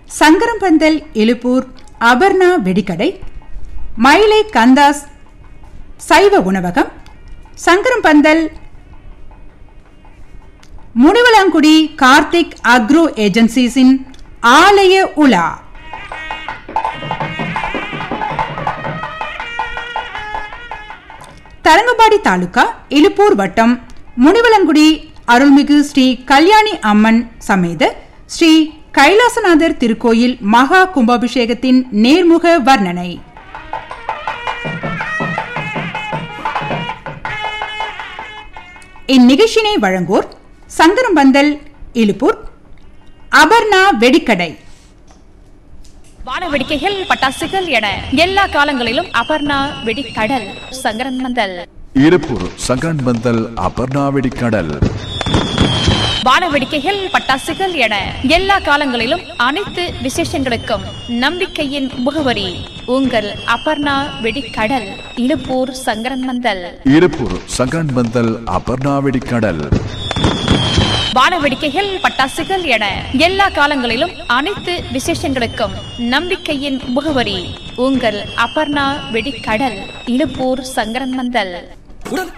சங்கரம்பந்தல் எழுப்பூர் அபர்ணா வெடிக்கடை மயிலை கந்தாஸ் சைவ உணவகம் சங்கரம்பந்தல் முனிவலாங்குடி கார்த்திக் அக்ரோ ஏஜென்சிஸின் ஆலய உலா தரங்கம்பாடி தாலுகா இலுப்பூர் வட்டம் முனிவலங்குடி அருள்மிகு ஸ்ரீ கல்யாணி அம்மன் சமேத ஸ்ரீ கைலாசநாதர் திருக்கோயில் மகா கும்பாபிஷேகத்தின் நேர்முக வர்ணனை இந்நிகழ்ச்சியினை வழங்கோர் சங்கரம்பந்தல் இலுப்பூர் அபர்ணா வெடிக்கடை வானவெடிக்கைகள் பட்டாசுகள் என எல்லா காலங்களிலும் அபர்ணா வெடிக்கடல் சங்கரன்மந்தல் இருப்பூர் சங்கரன் பந்தல் அபர்ணாவெடி கடல் வானவெடிக்கைகள் பட்டாசுகள் என எல்லா காலங்களிலும் அனைத்து விசேஷங்களுக்கும் நம்பிக்கையின் முகவரி உங்கள் அபர்ணா வெடிக்கடல் இழுப்பூர் சங்கரன்மந்தல் இருப்பூர் சங்கரன் பந்தல் அபர்ணாவெடி கடல் வானவெடிக்கைகள் பட்டாசுகள் என எல்லா காலங்களிலும் அனைத்து விசேஷங்களுக்கும் நம்பிக்கையின் முகவரி உங்கள் அபர்ணா வெடிக்கடல் இழுப்பூர் சங்கரன்மந்தல் உடல்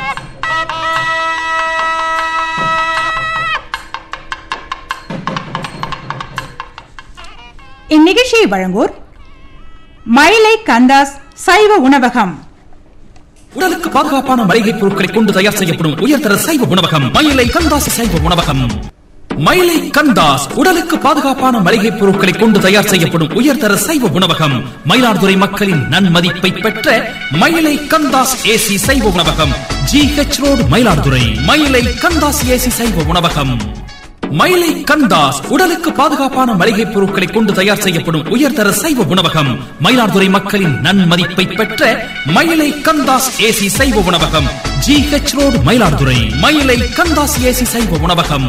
இந்நிகழ்ச்சியை வழங்கோர் மயிலை கந்தாஸ் சைவ உணவகம் உடலுக்கு பாதுகாப்பான மளிகை பொருட்களை கொண்டு தயார் செய்யப்படும் உயர்தர சைவ உணவகம் மயிலை கந்தாஸ் சைவ உணவகம் மயிலை கந்தாஸ் உடலுக்கு பாதுகாப்பான மளிகை பொருட்களை கொண்டு தயார் செய்யப்படும் உயர்தர சைவ உணவகம் மயிலாடுதுறை மக்களின் நன்மதிப்பை பெற்ற மயிலை கந்தாஸ் ஏசி சைவ உணவகம் ஜி ஹெச் ரோடு மயிலாடுதுறை மயிலை கந்தாஸ் ஏசி சைவ உணவகம் மயிலை கந்தாஸ் உடலுக்கு பாதுகாப்பான மளிகை பொருட்களை கொண்டு தயார் செய்யப்படும் உயர்தர சைவ உணவகம் மயிலாடுதுறை மக்களின் நன்மதிப்பை பெற்ற மயிலை கந்தாஸ் ஏசி சைவ உணவகம் ஜி ஹெச் ரோடு மயிலாடுதுறை மயிலை கந்தாஸ் ஏசி சைவ உணவகம்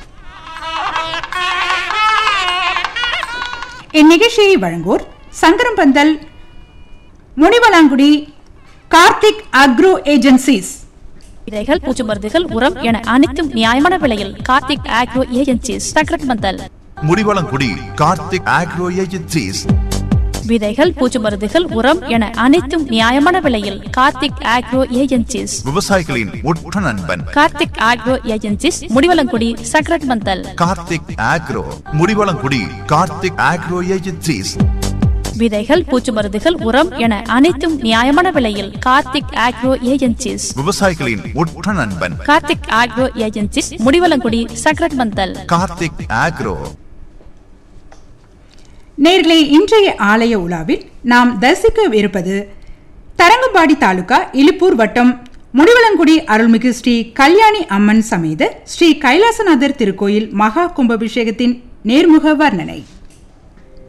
இந்நிகழ்ச்சியை வழங்கோர் சங்கரம்பந்தல் முனிவலாங்குடி கார்த்திக் அக்ரோ ஏஜென்சிஸ் விதைகள் பூச்சி மருந்துகள் உரம் என அனைத்தும் நியாயமான விலையில் Karthik agro agencies Sakkaramandal Mudivalangudi Karthik agro agencies விதைகள் பூச்சி மருந்துகள் உரம் என அனைத்தும் நியாயமான விலையில் கார்த்திக் ஆக்ரோ ஏஜென்சிஸ் விவசாயிகளின் உற்ற நண்பன் Karthik agro agencies Mudivalangudi Sakkaramandal Karthik agro Mudivalangudi Karthik agro agencies விதைகள் பூச்சி மருந்துகள் உரம் என அனைத்தும் நியாயமான விலையில் கார்த்திக் ஆக்ரோ ஏஜென்சிஸ் விவசாயிகளின் உற்ற நண்பன் Karthik agro agencies Mudivalangudi Sakkaramandal Karthik agro நேர்களே இன்றைய ஆலய உலாவில் நாம் தரிசிக்க இருப்பது தரங்கம்பாடி தாலுகா இலுப்பூர் வட்டம் முடிவலங்குடி அருள்மிகு ஸ்ரீ கல்யாணி அம்மன் சமேத ஸ்ரீ கைலாசநாதர் திருக்கோயில் மகா கும்பாபிஷேகத்தின் நேர்முக வர்ணனை